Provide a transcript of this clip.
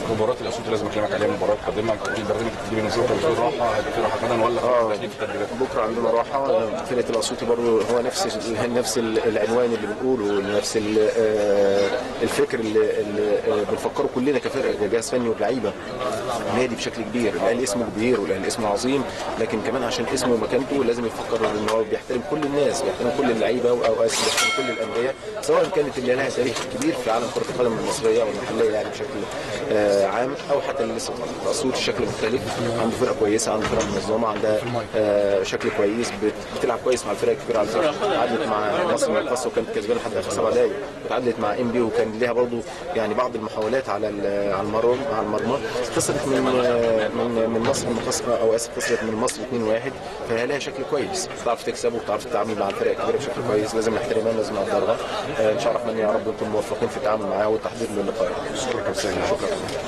مباراه الاسيوطي لازم اكلمك عليها مباراه قادمه البرنامج التدريبي نزول كان في راحه هيبقى في راحه غدا ولا آه. في في التدريبات بكره عندنا راحه فرقه الاسيوطي برضه هو نفس ال- نفس ال- العنوان اللي بنقوله نفس ال- آه، الفكر اللي, اللي آه، بنفكره كلنا كفرقه كجهاز فني وبلعيبه نادي بشكل كبير الاهلي اسمه كبير والاهلي اسمه عظيم لكن كمان عشان اسمه ومكانته لازم يفكر ان هو بيحترم كل الناس بيحترم كل اللعيبه او اسف بيحترم كل الانديه سواء كانت اللي لها تاريخ كبير في عالم كره القدم المصريه او المحليه يعني بشكل آه، عام او حتى اللي لسه طالع الاسيوطي شكل مختلف عنده فرقه كويسه عنده فرقه منظمه عندها آه، شكل كويس بت- بتلعب كويس مع الفرق الكبيره على فكره تعادلت مع مصر المقاصه وكانت كسبانه لحد اخر سبع دقائق وتعادلت مع ام بي وكان ليها برضو يعني بعض المحاولات على ال- على المرمى على المرمى خسرت من آه، من من مصر المقاصه او اسف خسرت من مصر 2-1 فهي لها شكل كويس بتعرف تكسب وبتعرف تتعامل مع الفرق الكبيره بشكل كويس لازم نحترمها لازم نقدرها آه، ان شاء الله الرحمن يا رب نكون موفقين في التعامل معاها والتحضير للقاء شكرا كابتن شكرا